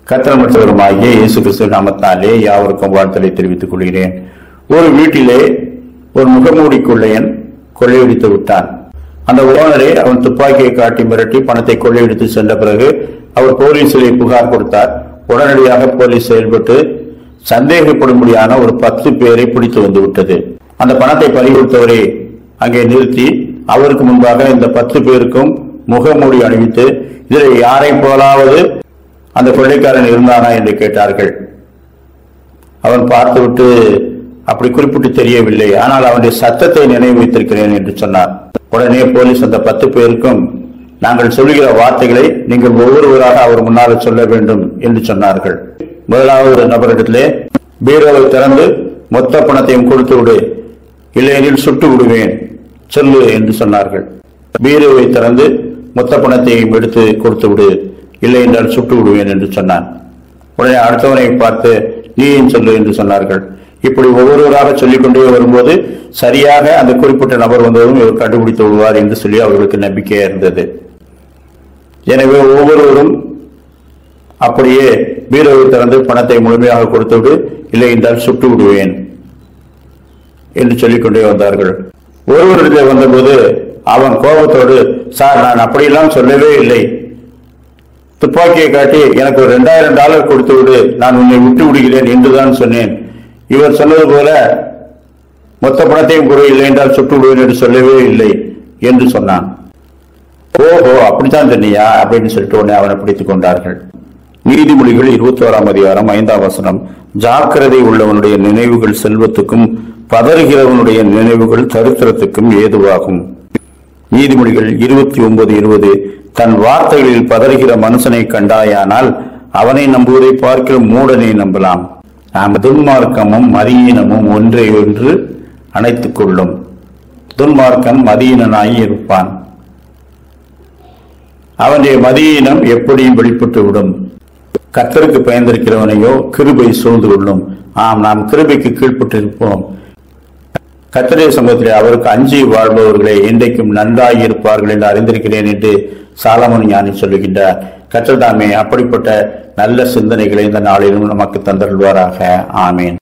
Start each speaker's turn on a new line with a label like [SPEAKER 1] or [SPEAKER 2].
[SPEAKER 1] கத்திரமற்றவருமாகிய இயேசு கிறிஸ்து நாமத்தாலே யாவருக்கும் வாழ்த்தலை தெரிவித்துக் கொள்கிறேன் ஒரு வீட்டிலே ஒரு முகமூடி கொள்ளையன் கொள்ளையடித்து விட்டான் அந்த ஓனரை அவன் துப்பாக்கியை காட்டி மிரட்டி பணத்தை கொள்ளையடித்து சென்ற பிறகு அவர் போலீசிலே புகார் கொடுத்தார் உடனடியாக போலீஸ் செயல்பட்டு சந்தேகப்படும்படியான ஒரு பத்து பேரை பிடித்து வந்து விட்டது அந்த பணத்தை பறிகொடுத்தவரை அங்கே நிறுத்தி அவருக்கு முன்பாக இந்த பத்து பேருக்கும் முகமூடி அணிவித்து இதில் யாரை போலாவது அந்த கொள்ளைக்காரன் இருந்தானா என்று கேட்டார்கள் அவன் பார்த்துவிட்டு அப்படி குறிப்பிட்டு தெரியவில்லை ஆனால் அவனுடைய சத்தத்தை நினைவு வைத்திருக்கிறேன் என்று சொன்னார் உடனே போலீஸ் அந்த பத்து பேருக்கும் நாங்கள் சொல்லுகிற வார்த்தைகளை நீங்கள் ஒவ்வொருவராக அவர் முன்னால் சொல்ல வேண்டும் என்று சொன்னார்கள் முதலாவது நபரிடத்திலே பீரோவை திறந்து மொத்த பணத்தையும் கொடுத்து விடு இல்லையெனில் சுட்டு விடுவேன் சொல்லு என்று சொன்னார்கள் பீரோவை திறந்து மொத்த பணத்தையும் எடுத்து கொடுத்து விடு இல்லை என்றால் சுட்டு விடுவேன் என்று சொன்னான் உடனே அடுத்தவனை பார்த்து நீயும் சொல்லு என்று சொன்னார்கள் இப்படி ஒவ்வொருவராக சொல்லிக்கொண்டே வரும்போது சரியாக அந்த குறிப்பிட்ட நபர் வந்ததும் இவர் கண்டுபிடித்து விடுவார் என்று சொல்லி அவர்களுக்கு நம்பிக்கையா இருந்தது எனவே ஒவ்வொருவரும் அப்படியே பீரோவை திறந்து பணத்தை முழுமையாக கொடுத்துவிடு இல்லை என்றால் சுட்டு விடுவேன் என்று சொல்லிக்கொண்டே வந்தார்கள் ஒருவரிடத்தில் வந்தபோது அவன் கோபத்தோடு சார் நான் அப்படியெல்லாம் சொல்லவே இல்லை துப்பாக்கியை காட்டி எனக்கு ஒரு ரெண்டாயிரம் டாலர் கொடுத்து விடு நான் உன்னை விட்டு விடுகிறேன் என்றுதான் சொன்னேன் இவர் சொன்னது போல மொத்த பணத்தையும் கூட இல்லை என்றால் சுட்டு விடுவேன் என்று சொல்லவே இல்லை என்று சொன்னான் ஓஹோ அப்படித்தான் சொன்னியா அப்படின்னு சொல்லிட்டு உடனே அவனை பிடித்துக் கொண்டார்கள் நீதிமொழிகள் இருபத்தி ஓராம் அதிகாரம் ஐந்தாம் வசனம் ஜாக்கிரதை உள்ளவனுடைய நினைவுகள் செல்வத்துக்கும் பதறுகிறவனுடைய நினைவுகள் தரித்திரத்துக்கும் ஏதுவாகும் நீதிமொழிகள் இருபத்தி ஒன்பது இருபது தன் வார்த்தைகளில் பதறுகிற மனுஷனை கண்டாயானால் அவனை நம்புவதை பார்க்கிற மூடனை நம்பலாம் நாம் துன்மார்க்கமும் மதியீனமும் ஒன்றை ஒன்று அணைத்துக் கொள்ளும் துன்மார்க்கன் மதியீனனாய் இருப்பான் அவனுடைய மதியீனம் எப்படியும் வெளிப்பட்டு விடும் கத்தருக்கு பயந்திருக்கிறவனையோ கிருபை சூழ்ந்து கொள்ளும் ஆம் நாம் கிருபைக்கு கீழ்ப்பட்டிருப்போம் கத்தருடைய சமூகத்திலே அவருக்கு அஞ்சி வாழ்பவர்களே இன்றைக்கும் நன்றாய் இருப்பார்கள் என்று அறிந்திருக்கிறேன் என்று சாலமன் ஞானி சொல்லுகின்றார் கத்தர் தாமே அப்படிப்பட்ட நல்ல சிந்தனைகளை இந்த நாளிலும் நமக்கு தந்தருள்வாராக ஆமேன்